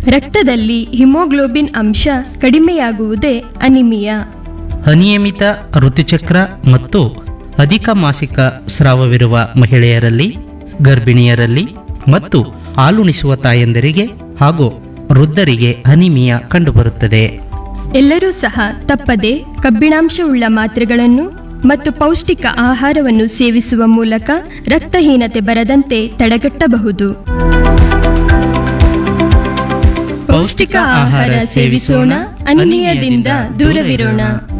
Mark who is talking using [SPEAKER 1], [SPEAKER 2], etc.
[SPEAKER 1] ರಕ್ತದಲ್ಲಿ ಹಿಮೋಗ್ಲೋಬಿನ್ ಅಂಶ ಕಡಿಮೆಯಾಗುವುದೇ ಅನಿಮಿಯಾ
[SPEAKER 2] ಅನಿಯಮಿತ ಋತುಚಕ್ರ ಮತ್ತು ಅಧಿಕ ಮಾಸಿಕ ಸ್ರಾವವಿರುವ ಮಹಿಳೆಯರಲ್ಲಿ ಗರ್ಭಿಣಿಯರಲ್ಲಿ ಮತ್ತು ಹಾಲುಣಿಸುವ ತಾಯಂದರಿಗೆ ಹಾಗೂ ವೃದ್ಧರಿಗೆ ಅನಿಮಿಯಾ ಕಂಡುಬರುತ್ತದೆ
[SPEAKER 1] ಎಲ್ಲರೂ ಸಹ ತಪ್ಪದೆ ಕಬ್ಬಿಣಾಂಶವುಳ್ಳ ಮಾತ್ರೆಗಳನ್ನು ಮತ್ತು ಪೌಷ್ಟಿಕ ಆಹಾರವನ್ನು ಸೇವಿಸುವ ಮೂಲಕ ರಕ್ತಹೀನತೆ ಬರದಂತೆ ತಡೆಗಟ್ಟಬಹುದು ಪೌಷ್ಟಿಕ ಆಹಾರ ಸೇವಿಸೋಣ ಅನಿಮಿಯದಿಂದ ದೂರವಿರೋಣ